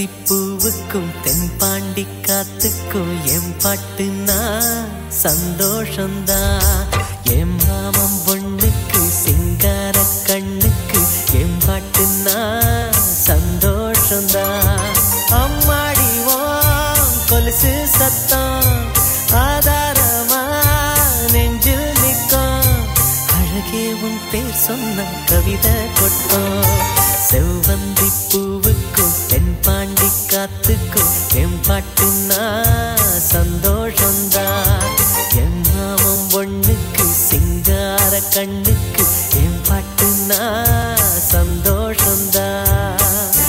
பூவுக்கும் தென்பாண்டி காத்துக்கும் என் பாட்டுனா சந்தோஷந்தான் என் மாமன் பொண்ணுக்கு சிங்கார கண்ணுக்கு என் பாட்டுனா சந்தோஷந்தான் அம்மாடி ஓ கொலுசு சத்தம் ஆதாரமா நெஞ்சில் நிற்கும் அழகே உன் பேர் சொன்ன கவிதை கொட்டும் செவ்வந்தி பூவுக்கும் தென்பாண்டி காத்துக்கும் என் பாட்டுனா சந்தோஷந்தான் என் மாமன் பொண்ணுக்கு சிங்கார கண்ணுக்கு என் பாட்டுனா சந்தோஷந்தான்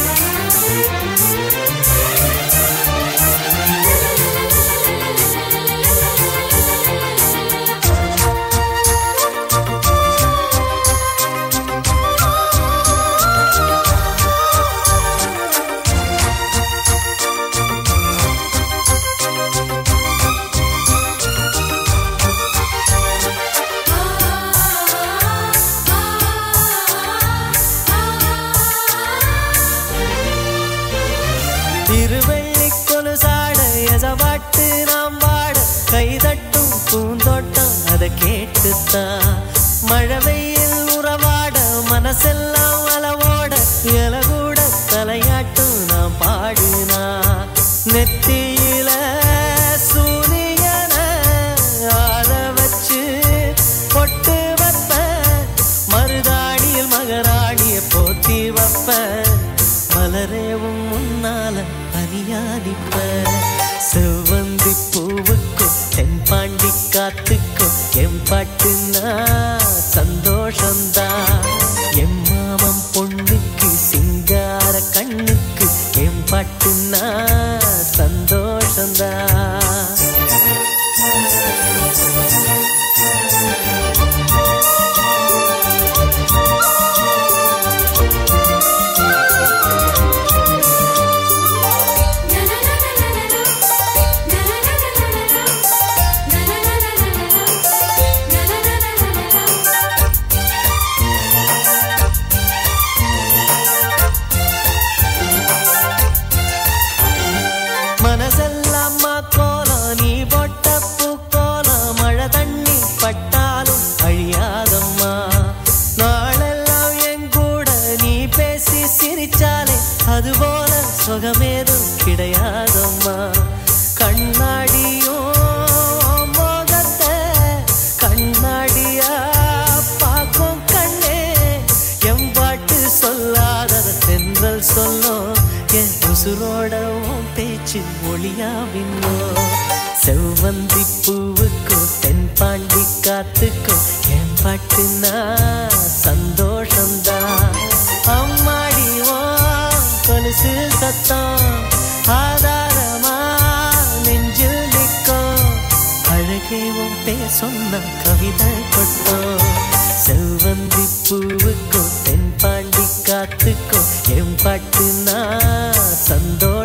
திருவள்ளி கொலுசாட எசவாட்டு நாம் வாட கைதட்டும் பூந்தோட்டம் அதை கேட்டுத்தான் மழை வெயில் உறவாட மனசெல்லாம் அளவோட இலகூட தலையாட்டும் நான் பாடுனா நெத்தியில சூரியன ஆட வச்சு பொட்டு வைப்பேன் மருதாணியில் மகராணிய போத்தி வைப்பேன் மலரேவும் முன்னால பனியாடிப்ப செவ்வந்தி பூவுக்கும் தென்பாண்டி காத்துக்கும் என் பாட்டுனா சந்தோஷந்தான் என் மாமன் பொண்ணுக்கு சிங்கார கண்ணுக்கு என் பாட்டுனா சந்தோஷந்தான் மனசெல்லாம் கோலம் நீ பொட்ட பூக்கோலம் மழை தண்ணி பட்டாலும் அழியாதம்மா நாளெல்லாம் என் கூட நீ பேசி சிரிச்சாலே அதுபோல சுகமேதும் கிடையாதம்மா கண்ணாடியும் மோகத்தை கண்ணாடியா பார்க்கும் கண்ணே என் பாட்டு சொல்லாதத தென்றல் சொல்லும் என் உசுரோட உன் பேச்சு ஒளியாவின்னோ செவ்வந்தி பூவுக்கும் தென்பாண்டி காத்துக்கும் என் பாட்டுனா சந்தோஷந்தான் அம்மாடி ஓ கொலுசு சத்தம் ஆதாரமா நெஞ்சில் நிற்கும் அழகே உன் பேர் சொன்ன கவிதை கொட்டும் செவ்வந்தி பூவுக்கும் தென்பாண்டி காத்துக்கும் என் பாட்டுனா சந்தோஷம்